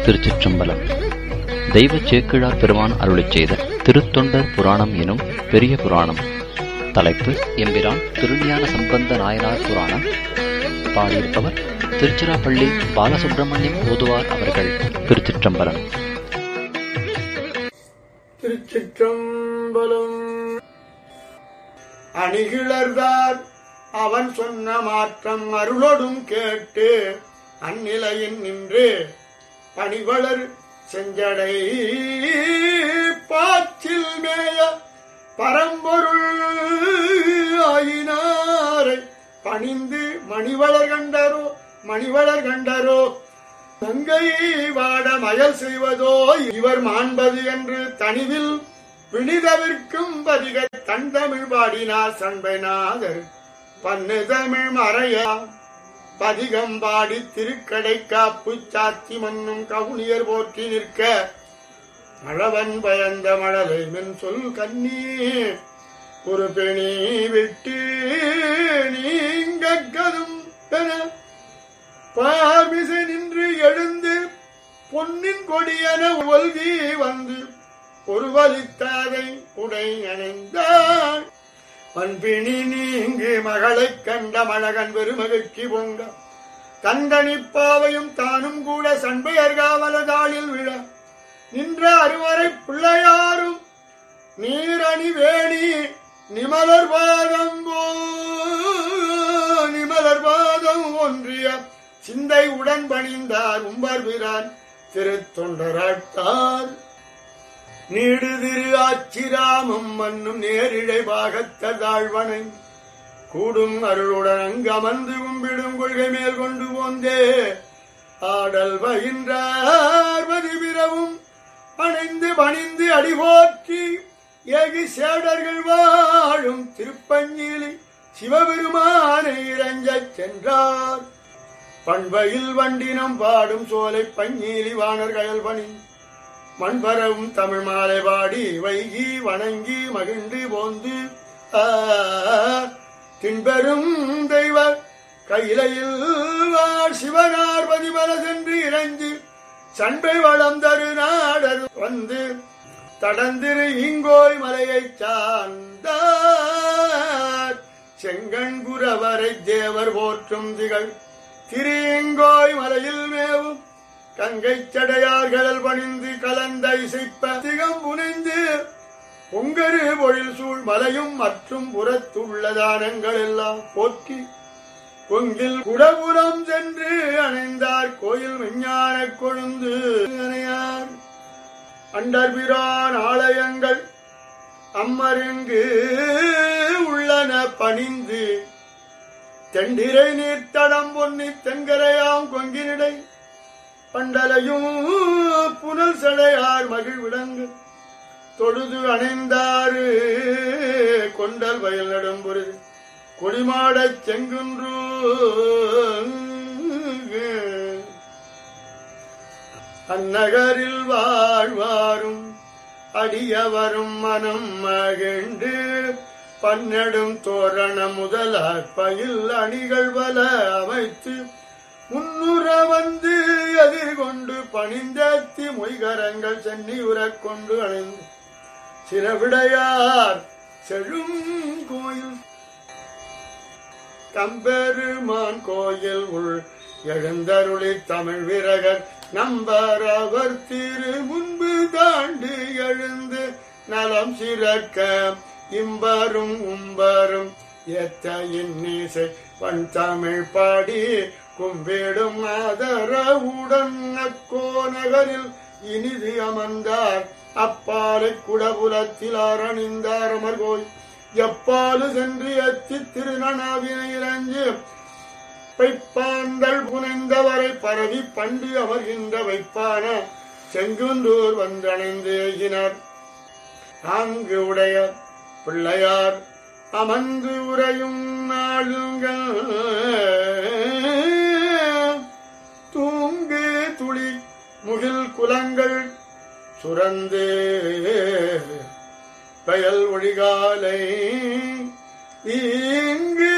திருச்சிற்றம்பலம் தெய்வ சேக்கிழார் பெருமான் அருளிச் செய்த திருத்தொண்டர் புராணம் எனும் பெரிய புராணம் தலைப்பு எம்பிரான் திருஞான சம்பந்த நாயனார் புராணம் பாடியிருப்பவர் திருச்சிராப்பள்ளி பாலசுப்பிரமணியம் ஓதுவார் அவர்கள் திருச்சிற்றம்பலம் திருச்சிற்றம்பலம் அணிகிளர்தார் அவன் சொன்ன மாற்றம் அருளொடும் கேட்டு அந்நிலையில் நின்று பணிவளர் செஞ்சடை பாச்சில் மேய பரம்பொருள் ஆயினாரை பணிந்து மணிவளர் கண்டரோ மணிவளர் கண்டரோ தங்கை வாட மயல் செய்வதோ இவர் மாண்பது என்று தனிவில் பிணிதவிற்கும் பதிக தன் தமிழ் பாடினார் சண்பைநாதர் பன்னு தமிழ் மறையா பதிகம் பாடி திருக்கடை காப்பு சாத்தி மன்னும் கவுனியர் போற்றி நிற்க மழவன் பயந்த மழலை மென் சொல் கண்ணீ ஒரு பெணி விட்டு நீங்க கதும் என பார்மிசை நின்று எழுந்து பொன்னின் கொடியன ஒல்கி வந்து ஒரு வலித்தாதை உடை அணைந்தாள் பண்பினி நீங்கு மகளைக் கண்ட மழகன் பெருமகிழ்ச்சி பொங்க தந்தனிப்பாவையும் தானும் கூட சண்பையர்காவலதாளில் விழ நின்ற அருவரை பிள்ளையாரும் நீரணி வேணி நிமலர் பாதம் போ- நிமலர் பாதம் ஒன்றிய சிந்தை உடன் பணிந்தார் உம்பர் பிரான் திருத்தொண்டராட்டார் நீடு திரு ஆச்சிராமம் மன்னும் நேரிடை பாகத்த தாழ்வனை கூடும் அருளுடன் அங்கமர்ந்து கும்பிடும் கொள்கை மேல் கொண்டு போந்தே ஆடல் பகின்றார் மதிபிரவும் அணைந்து பணிந்து அடிபோற்றி ஏகி சேடர்கள் வாழும் திருப்பஞ்சிலி சிவபெருமானை இறஞ்சச் சென்றார் பண்பையில் வண்டினம் பாடும் சோலை பஞ்சீலி வானர் கயல் பணி மண்பரவும் தமிழ் மாலை பாடி வைகி வணங்கி மகிழ்ந்து போந்து ஆ, தின்பெரும் தெய்வ கையிலையில் வாழ் சிவனார் பதிமல சென்று இறைஞ்சி சண்பை வளம் தரு நாடர் வந்து தடந்திரு இங்கோய் மலையைச் சார்ந்தார் செங்கண்குரவரை தேவர் போற்றும் திகழ் திரியங்கோய் மலையில் மேவும் கங்கை சடையார்கள் பணிந்து கலந்த இசைப்ப திகம் புனைந்து பொங்கரு பொழில் சூழ் மலையும் மற்றும் புறத்துள்ள தானங்கள் எல்லாம் போற்றி பொங்கில் குடபுரம் சென்று அணைந்தார் கோயில் விஞ்ஞான கொழுந்து அணையார் அண்டர்பிரான் ஆலயங்கள் அம்மருங்கு உள்ளன பணிந்து தெண்டிரை நீர்த்தடம் பொன்னி தென்கரையாம் கொங்கினிடை பண்டலையும் புனல் சடையார் மகிழ்விடங்கு தொழுது அணைந்தாறு கொண்டல் வயல் நடும்புரு கொடிமாடச் செங்குன்று அந்நகரில் வாழ்வாரும் அடியவரும் மனம் மகிழ்ந்து பன்னெடும் தோரண முதலார் பயில் அணிகள் பல அமைத்து முன்னுற வந்து எதிர்கொண்டு பணிந்தேத்தி மொய்கரங்கள் சென்னி உறக் கொண்டு அணைந்து சிறவிடையார் செழும் கோயில் தம்பெருமான் கோயில் உள் எழுந்தருளி தமிழ் விரகர் நம்பர் அவர் திரு முன்பு தாண்டி எழுந்து நலம் சிறக்க இம்பரும் உம்பரும் எத்த இன்னிசை பண் தமிழ் பாடி கும்பிடும் ஆதரவுடன் அக்கோ நகரில் இனிது அமர்ந்தார் அப்பாலை குடபுலத்தில் அரணிந்தார் அமர்கோய் எப்பாலு சென்று எத்தி திருநனாவினை இறங்கி வைப்பாந்தல் புனைந்தவரை பரவி பண்டு அமர்கின்ற வைப்பான செங்குன்றூர் வந்தணைந்து எகினர் அங்கு உடைய பிள்ளையார் அமர்ந்து உரையும் நாளுங்கள் தூங்கு துளி முகில் குலங்கள் சுரந்து பயல் ஒழிகாலை இங்கு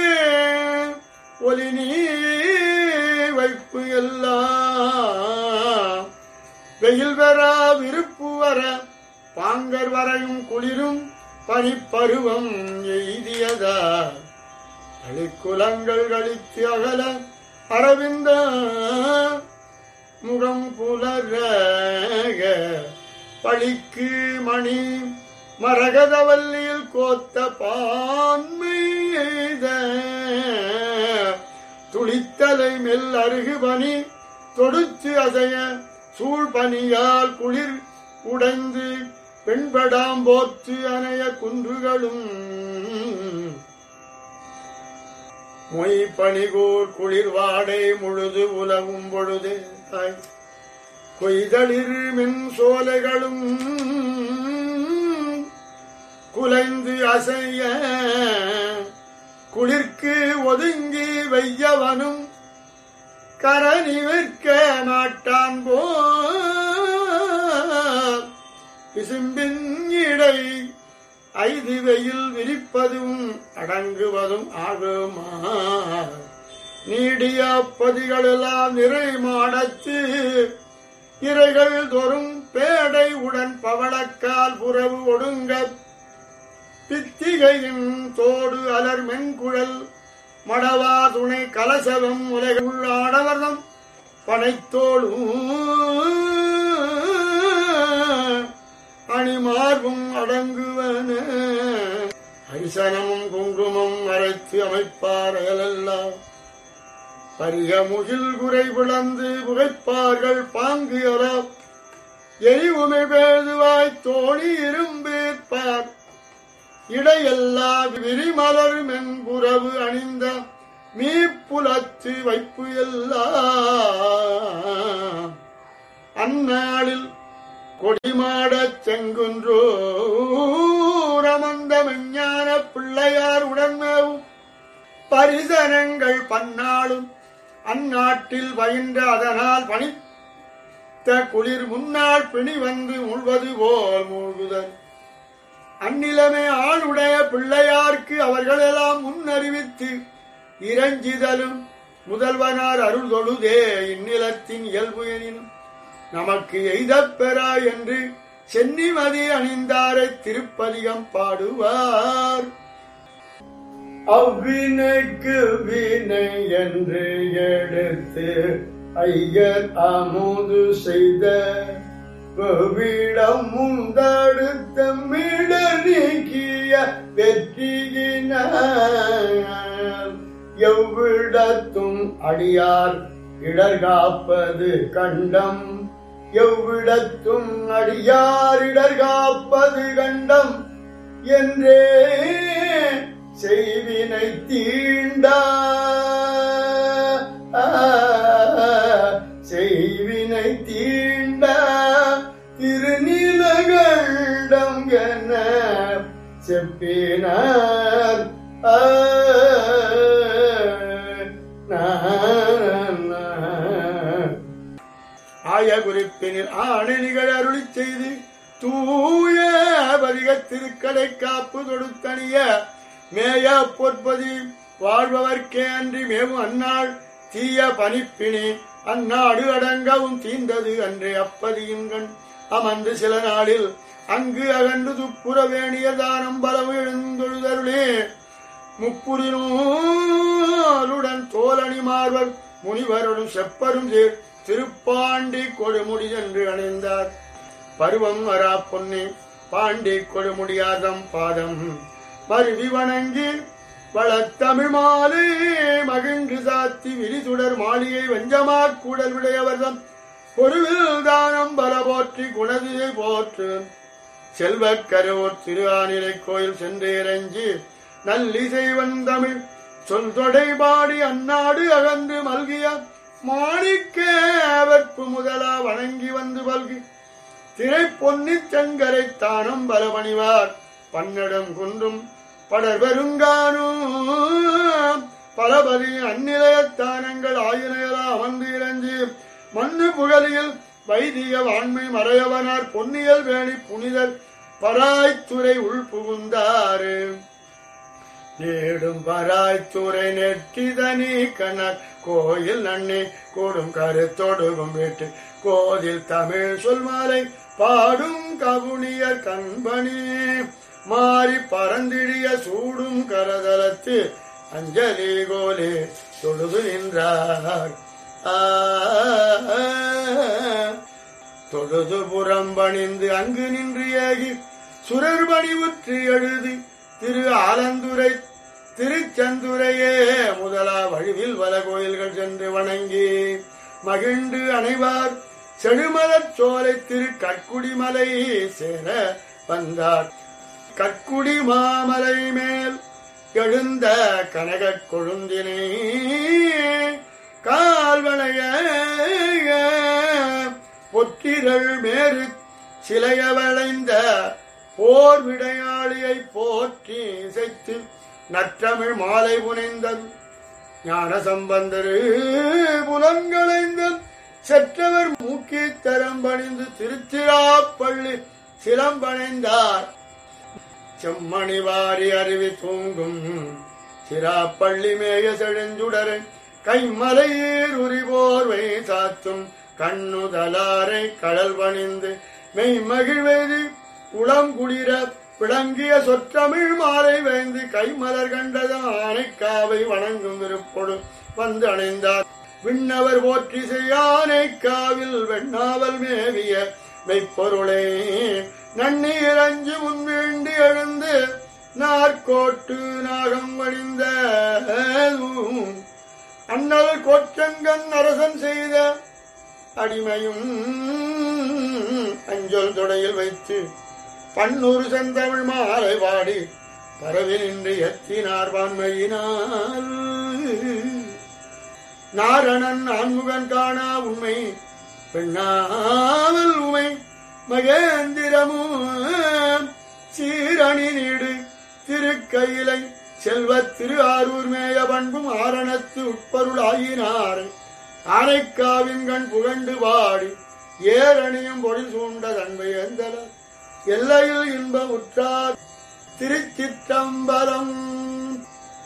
ஒலி நீ வைப்பு எல்லாம் வெயில் வரா விருப்பு வர பாங்கர் வரையும் குளிரும் பனிப்பருவம் எய்தியதா அழிக்குலங்கள் கழித்து அகல அரவிந்த முகம் புலர பழிக்கு மணி மரகதவல்லியில் கோத்த பான்மை எய்த துளித்தலை மெல் அருகு பனி தொடுத்து அசைய சூழ் பனியால் குளிர் உடைந்து பெண்படாம் போத்து அணைய குன்றுகளும் மொய் பணிகூர் குளிர் வாடை முழுது உலவும் பொழுது தாய் கொய்தளிர் மின் சோலைகளும் குலைந்து அசைய குளிர்க்கு ஒதுங்கி வையவனும் கரணி விற்க மாட்டான் போ விசும்பின் இடை ஐது வெயில் விரிப்பதும் அடங்குவதும் ஆகுமா நீடிய பதிகளெல்லாம் நிறை மாடத்து இறைகள் தோறும் பேடை உடன் பவளக்கால் புறவு ஒடுங்க பித்திகையின் தோடு அலர் மென்குழல் மடவா துணை கலசவம் உலகுள் ஆடவர்தம் பனைத்தோளும் அணிமார்பும் அடங்குவன ஹரிசனமும் குங்குமம் அரைத்து அமைப்பார்களெல்லாம் பரிய முகில் குறை விளந்து புகைப்பார்கள் பாங்கு அற எரிவுமை பேதுவாய் தோணி இரும்பேற்பார் இடையெல்லா விரிமலர் மென்புறவு அணிந்த மீப்புலத்து வைப்பு எல்லாம் அந்நாளில் கொடிமாடச் செங்குன்றோரமந்த மெஞ்ஞான பிள்ளையார் உடன்மேவும் பரிசனங்கள் பன்னாளும் அந்நாட்டில் பயின்ற அதனால் பணித்த குளிர் முன்னாள் பிணி வந்து முழ்வது போல் மூழ்குதல் அந்நிலமே ஆளுடைய பிள்ளையார்க்கு அவர்களெல்லாம் முன்னறிவித்து இறஞ்சிதலும் முதல்வனார் அருள் தொழுதே இந்நிலத்தின் இயல்பு எனினும் நமக்கு எய்தப் பெறா என்று சென்னிமதி அணிந்தாரை திருப்பதிகம் பாடுவார் அவ்வினைக்கு வினை என்று எடுத்து ஐயர் அமுது செய்த கோவிடம் முந்தடுத்த மிட நீக்கிய வெற்றியினார் எவ்விடத்தும் அடியார் இடர் காப்பது கண்டம் எவ்விடத்தும் அடியார் இடர் காப்பது கண்டம் என்றே செய்வினை தீண்டா செய்வினை தீண்டா திருநிலகண்டம் என செப்பினார் ஆ, நான் ஆய குறிப்பினில் ஆணைகள் அருளி செய்து தூய பதிக திருக்கடை காப்பு தொடுத்தணிய மேய பொற்பதி வாழ்பவர்க்கே அன்றி மேவும் அந்நாள் தீய பனிப்பினி அந்நாடு அடங்கவும் தீந்தது அன்றே அப்பதியின் கண் அமர்ந்து சில நாளில் அங்கு அகன்று துப்புர வேணிய தானம் பலவு எழுந்தொழுதருளே முப்புரினோருடன் தோலணி மார்வர் முனிவருடன் செப்பரும் சேர் திருப்பாண்டி கொடுமுடி என்று அணிந்தார் பருவம் வரா பொன்னி பாண்டி கொடுமுடியாதம் பாதம் மருவி வணங்கி வளத்தமிழ் மாலை மகிழ்ந்து சாத்தி விரிசுடர் மாளிகை வெஞ்சமாக் கூடல் விடையவர்தம் பொருவில் தானம் பல போற்றி குணதியை போற்று செல்வக் கருவூர் திரு ஆனிலை கோயில் சென்றேரஞ்சி நல்லிசை வந்தமிழ் சொல் தொடை பாடி அந்நாடு அகன்று மல்கிய மாணிக்க அவர்ப்பு முதலா வணங்கி வந்து பல்கி திரை பொன்னிச் செங்கரை தானம் பலபணிவார் பன்னடம் குன்றும் படர் பெருங்கானும் பலபதி அந்நிலையத்தானங்கள் ஆயினையலா அமர்ந்து இறஞ்சி மண்ணு புகழியில் வைதிக வாண்மை மறையவனார் பொன்னியல் வேணி புனிதர் பராய்த்துறை உள் புகுந்தாரு நேடும் பராய்த்துறை நெற்றிதனி கணர் கோயில் நன்னி கூடும் கருத்தொடுகும் வீட்டு கோதில் தமிழ் சொல்மாலை பாடும் கவுனியர் கண்பணி மாறி பறந்திடிய சூடும் கரதலத்து அஞ்சலி கோலே தொழுது நின்றார் ஆ, தொழுது புறம்பணிந்து அங்கு நின்று ஏகி சுரர்பணி உற்று எழுது திரு ஆலந்துரை திருச்சந்துரையே முதலா வழுவில் வல கோயில்கள் சென்று வணங்கி மகிழ்ந்து அணைவார் செழுமலர் சோலை திரு கற்குடிமலை சேர வந்தார் கற்குடி மாமலை மேல் எழுந்த கனகக் கொழுந்தினை கால்வளைய பொத்திரள் மேறு சிலைய வளைந்த போர் விடையாளியை போற்றி இசைத்து நற்றமிழ் மாலை புனைந்தது ஞான சம்பந்தரு புலங்களைந்தன் செற்றவர் மூக்கித் தரம் பணிந்து திருச்சிராப்பள்ளி சிலம்பணைந்தார் செம்மணி வாரி அருவி தூங்கும் சிராப்பள்ளி மேய செழுஞ்சுடரன் கைமலையீர் உரிபோர்வை சாத்தும் கண்ணுதலாரை கடல் பணிந்து மெய் மகிழ்வது உளம் குளிர விளங்கிய சொற்றமிழ் மாலை வைந்து கைமலர் கண்டதும் ஆனைக்காவை வணங்கும் விருப்பொடு வந்து அணைந்தார் விண்ணவர் போற்றி செய்யானைக்காவில் வெண்ணாவல் மேவிய மெய்ப்பொருளே நன்னீர் அஞ்சு முன் வேண்டி எழுந்து நாற்கோட்டு நாகம் வடிந்த அண்ணல் கோச்சங்கன் அரசன் செய்த அடிமையும் அஞ்சல் தொடையில் வைத்து பன்னூறு செந்தமிழ் மாலை பாடி பரவி நின்று எத்தினார் வான்மையினால் நாரணன் ஆன்முகன் காணா உண்மை பெண்ணாமல் உமை மகேந்திரமும் சீரணி நீடு திருக்கையிலை செல்வ திரு ஆரூர் மேய பண்பும் ஆரணத்து உட்பருளாயினாரை ஆனைக்காவின் கண் புகண்டு பாடி ஏரணியும் பொடி சூண்ட தன்மை எந்தல எல்லையில் இன்ப உற்றார் திருச்சிற்றம்பலம்